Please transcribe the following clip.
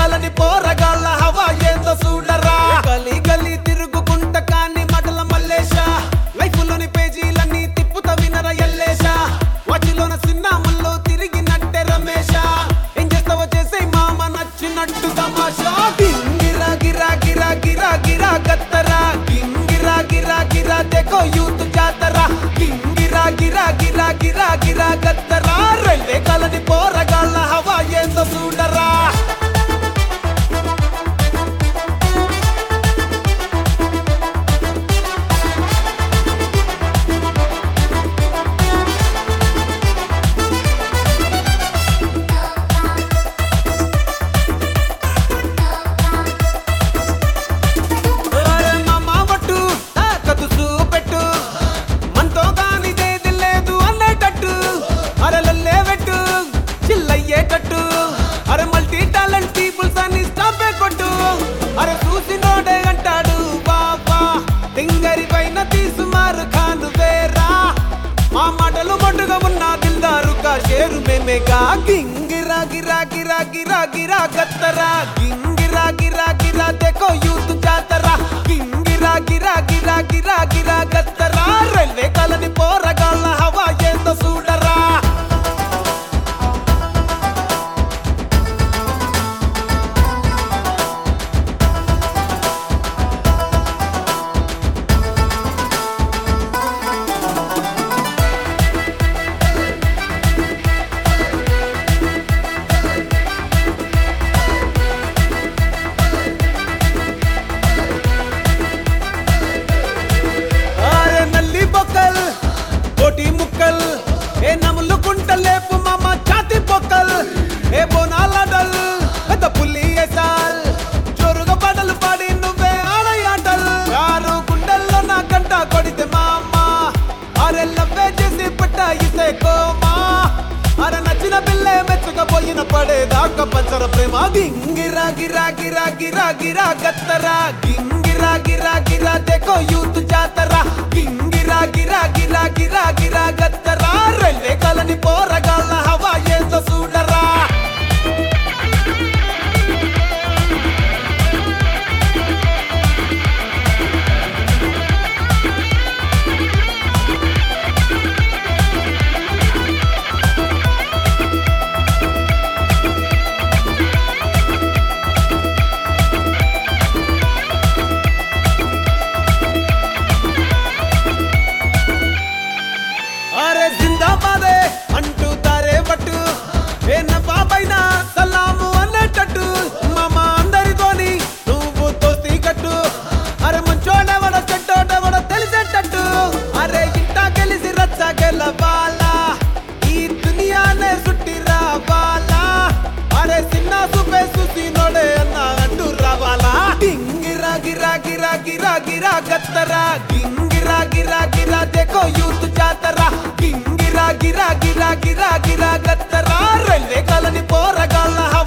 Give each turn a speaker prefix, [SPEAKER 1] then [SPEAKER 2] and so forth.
[SPEAKER 1] కలని పోరగాళ్ళ హవా ఏందో చూడరా గలీ గలీ తిరుగుకుంట కాని మటల మల్లేశ లైఫ్ లోని పేజీలన్నీ తిప్పుత వినర ఎల్లేశ వాటిలోన సిన్నాముల్లో తిరిగినట్టే రమేశ ఏం చేస్తావో చేసే మామ నచ్చినట్టు తమాషా గింగిరా గిరా గిరా గిరా గిరా గత్తరా గింగిరా గిరా గిరా దేకో యూత్ జాతరా గింగిరా గిరా గిరా గిరా గిరా గత్తరా రైల్వే కాలని పోరగాళ్ళ హవా ఏందో చూడరా అరే మామ వట్టు తాకతు చూపెట్టు మనతో కానిదేది లేదు అన్నేటట్టు అరే లల్లే పెట్టు చిల్లయ్యేటట్టు అరే మల్టీ టాలెంట్ పీపుల్స్ అని స్టాంపే కొట్టు అరే చూసినోడే అంటాడు బాబా తింగరి పైన తీసుమారు ఖాను వేరా మా మాటలు మొండుగా ఉన్న దిల్దారు కా షేరు మేమేగా గింగిరా గిరా గిరా గిరా గిరా గత్తరా గింగిరా గిరా గిరా దేకో యూత్ జాతరా గింగిరా గిరా గిరా గిరా గిరా గత్తరా రైల్వే కాలని పోరగాళ్ళ హవా ఏందో చూడరా ఆరే నల్లి బొక్కల్ కోటి ముక్కల్ ఏ నములు కుంటలేపు మామ ఛాతి బొక్కల్ ఏ బోనాలడల్ పెద్ద పుల్లి ఏసాల్ జోరుగా పాటలు పాడి నువ్వే ఆడయాటల్ ఆరు గుండెల్లో నా గంట కొడితే మామ అరే లవ్వే చేసి పుట్ట ఇసే కోమా అరే నచ్చిన పిల్లే మెచ్చుకపోయిన పడేదాకా పంచర ప్రేమ గింగిరా గిరా గిరా గిరా గిరా గత్తరా గింగిరా గిరా గిరా దేకో యూత్ జాతరా గింగిరా గిరా గిరా గిరా గిరా గత్తరా రైల్వే కాలని పోరగాళ్ళ హవా ఏందో చూడరా అరే జిందాబాదే అంటూ తారే పట్టు ఏ నా బాబైనా సలాము అన్నట్టు మామ అందరితోని నువ్వు తోస్తి కట్టు అరే మంచోడెవడ చెడ్డోడెవడ తెలిసేటట్టు అరే ఇంటా గెలిసి రచ్చ గెలవాలా ఈ దునియానే సుట్టి రావాలా అరే సిన్న సుపే సుసి నోడే అన్న అంటూ రావాలా గింగిరా గిరా గిరా గిరా గిరా గత్తరా గింగిరా గిరా గిరా దేకో యూత్ జాతరా గింగిరా గిరా గిరా గిరా గిరా గత్తరా రైల్వే కాలని పోరగాళ్ళ